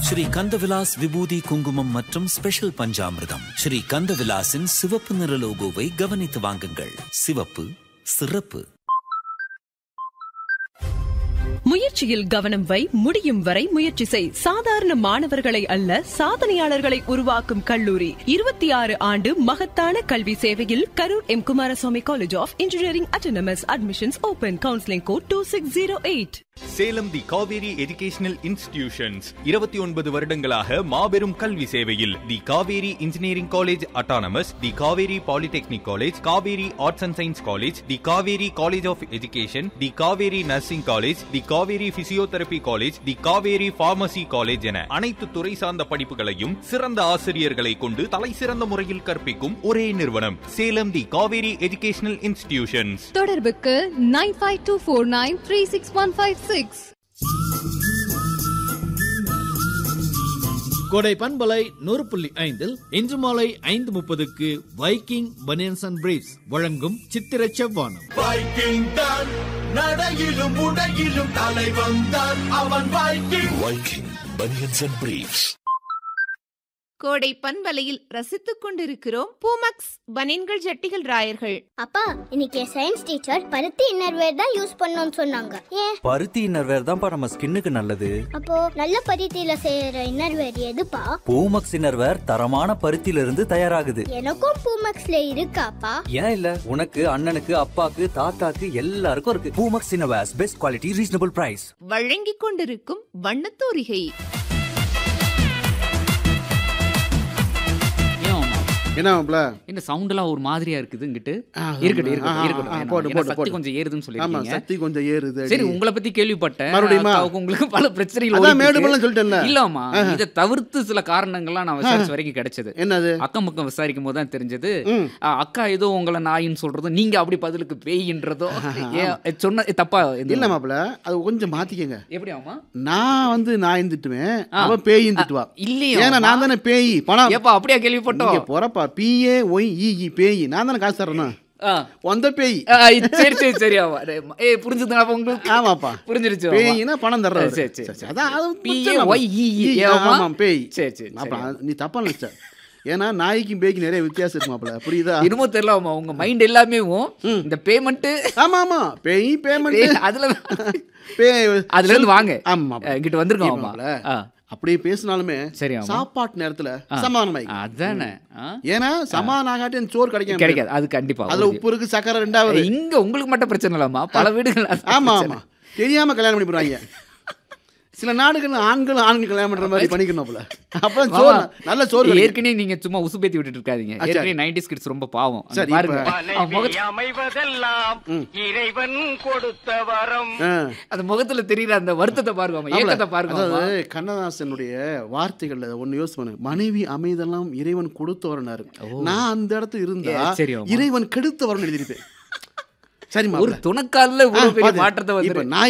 ஸ்ரீ கந்தவிலாஸ் விபூதி குங்குமம் மற்றும் ஸ்பெஷல் பஞ்சாமிர்தம் ஸ்ரீ கந்தவிலாசின் சிவப்பு நிற லோகோவை கவனித்து வாங்குங்கள் சிவப்பு சிறப்பு முயற்சியில் கவனம் வை முடியும் வரை முயற்சி செய் சாதாரண மாணவர்களை அல்ல சாதனையாளர்களை உருவாக்கும் கல்லூரி இருபத்தி ஆறு ஆண்டு மகத்தான கல்வி சேவையில் Karur M Kumaraswamy college of engineering autonomous admissions open counselling code two six zero eight Salem the Kaveri educational institutions இருபத்தி ஒன்பது வருடங்களாக மாபெரும் கல்வி சேவையில் the Kaveri engineering college autonomous the Kaveri polytechnic college Kaveri arts and science college the Kaveri college of education the Kaveri nursing college the Kaveri physiotherapy college the Kaveri pharmacy college என அனைத்து துறை சார்ந்த படிப்புகளையும் சிறந்த ஆசிரியர்களை கொண்டு தலை சிறந்த முறையில் கற்பிக்கும் ஒரே நிறுவனம் Salem the Kaveri educational institutions தொடர்புக்கு nine five two four nine three six one five six Kodai பண்பலை நூறு புள்ளி ஐந்தில் இன்று மாலை ஐந்து முப்பதுக்கு வைக்கிங் பனியன்ஸ் அண்ட் பிரீஃப்ஸ் வழங்கும் சித்திர செவ்வானம் வைக்கிங் தான் நடையிலும் உடையிலும் தலைவன் தான் அவன் Viking Viking Bunions and Briefs. கோடை பண்பலையில் ரசித்துக் கொண்டிருக்கிறோம் பூமக்ஸ் பனின்கள் ஜட்டிகள் ராயர்கள் அப்பா இன்னைக்கு சயின்ஸ் டீச்சர் பருத்தி இன்னர்வேர் தான் யூஸ் பண்ணணும்னு சொன்னாங்க ஏன் பருத்தி இன்னர்வேர் தான்ப்பா நம்ம ஸ்கின்னுக்கு நல்லது அப்போ நல்ல பருத்தியில செய்யற இன்னர்வேர் எதுப்பா பூமக்ஸ் இன்னர்வேர் தரமான பருத்தியில இருந்து தயாராகுது எனக்கும் பூமக்ஸ்ல இருக்காப்பா ஏன் இல்ல உனக்கு அண்ணனுக்கு அப்பாக்கு தாத்தாக்கு எல்லாருக்கும் இருக்கு Poomex innerwears best quality reasonable price வழங்கிக் கொண்டிருக்கும் வண்ணத்தோரிகை என்ன மாப்ள என்ன சவுண்ட் எல்லாம் ஒரு மாதிரியா இருக்குது இங்கிட்டு ஆ, இருக்கட்டும் ஆமா. ஆ, இருக்கட்டும் ஆ, இருக்கட்டும் போடு, ஏன்னா போடு, சக்தி போடு. கொஞ்சம் ஏறுதுன்னு ஆமா சொல்லிருக்கீங்க சக்தி கொஞ்சம் ஏறுது சரி அடி. உங்களை பத்தி கேள்விப்பட்டேன் மறுபடியுமா? அக்காவுக்கு உங்களுக்கு பல பிரச்சனைகள் அதான் ஓடிட்டு மேடு இருக்கு. பள்ளம் சொல்லிட்டேன்ல. இல்லம்மா ஆஹா. இதை தவிர்த்து சில காரணங்கள்லாம் நான் விசாரிச்ச வரைக்கும் கிடைச்சது என்னது அக்கம் பக்கம் விசாரிக்கும் போது தான் தெரிஞ்சது ம். ஆ, அக்கா ஏதோ உங்களை நாயின்னு சொல்றதும் நீங்க அப்படி பதிலுக்கு பேயின்றதோ ஏன் சொன்ன தப்பா எதுவும் இல்ல மாப்ள அது கொஞ்சம் மாத்திக்கங்க எப்படி ஆமா நான் வந்து நாயின் திட்டுவேன் ஆ. அவன் பேயின் திட்டுவா இல்லையா ஏன்னா நான் தானே பேய் பணம் ஏப்பா அப்படியா கேள்விப்பட்டோம் இங்க போறப்பா பிஏ ஒய் இ பேய் நான் தானே காசு தரணும் ஆ. வந்த பேய் ஆ, சரி சரி சரி ஆமா ஏ புரிஞ்சுதுங்களா அப்ப உங்களுக்கு ஆமாப்பா புரிஞ்சிருச்சு ஆமா. பேயினா பணம் தர்றாரு சரி, சரி, சரி. அதான் அது PA, முடிச்சிடலாம். Y, E, E, E, ஆமா. ஆமாம் பேய் சரி, சரி, மாப்ள, சரி. நீ தப்பா நினைச்ச ஏன்னா நாய்க்கும் பேய்க்கு நிறைய வித்தியாசம் இருக்கு மாப்ள புரியுதா என்னமோ தெரியல ஆமா உங்க மைண்ட் எல்லாமே இந்த பேமெண்ட் ஆமா ஆமா பேய் பேமெண்ட் அதுல பேய் அதுல இருந்து வாங்க ஆமா அஹ், இங்கிட்டு வந்திருக்கோம் ஆமா மாப்ள, ஆ. அப்படியே பேசினாலுமே சரி, ஆமா. சாப்பாட்டு நேரத்துல ஆ. சமாதானம் ஆயிக்கும். அதானே ஆ. ஏன்னா சமாதானம் ஆகாட்டி எனக்கு சோறு கிடைக்காம கிடைக்காது அது கண்டிப்பா அதுல உறுதி. உப்பு இருக்கு சக்கரை ரெண்டாவது இங்க உங்களுக்கு மட்டும் பிரச்சனை இல்லாமா பல வீடுகள் அதான் ஆமா பிரச்சனை. ஆமா தெரியாம கல்யாணம் பண்ணி போறாங்க சில நாடுகள் ஆண்கள் ஆண்கள் கல்யாணம் பண்ற மாதிரி பண்ணிக்கணும்ல அப்பதான் சோறு மாமா, நல்ல சோறு கிடைக்கும். ஏற்கனவே நீங்க சும்மா உசுபேத்தி விட்டுட்டு இருக்காதீங்க ஆ, சரி. ஏற்கனவே நைன்டிஸ் கிட்ஸ் ரொம்ப பாவம் அந்த சரி, பாருங்க இப்ப- அவன் முகத்து- அமைவதெல்லாம் இறைவன் கொடுத்த வரம் ஆ. அந்த முகத்துல தெரியுற அந்த வருத்தத்தை பாருங்க அவன் ஏக்கத்தை பாருங்க அவன். அதாவது கண்ணதாசனுடைய வார்த்தைகள்ல ஒன்னு யோசிச்சு பண்ணு மனைவி அமைதெல்லாம் இறைவன் கொடுத்தவரனாரு நான் அந்த இடத்துல இருந்தா ஏ, சரி, ஆமா. இறைவன் கெடுத்தவரன் எழுதியிருப்பேன் சரி ஒரு துணக்கால இவ்வளவு பெரிய பாத்து. மாற்றத்தை இப்ப வந்து நான்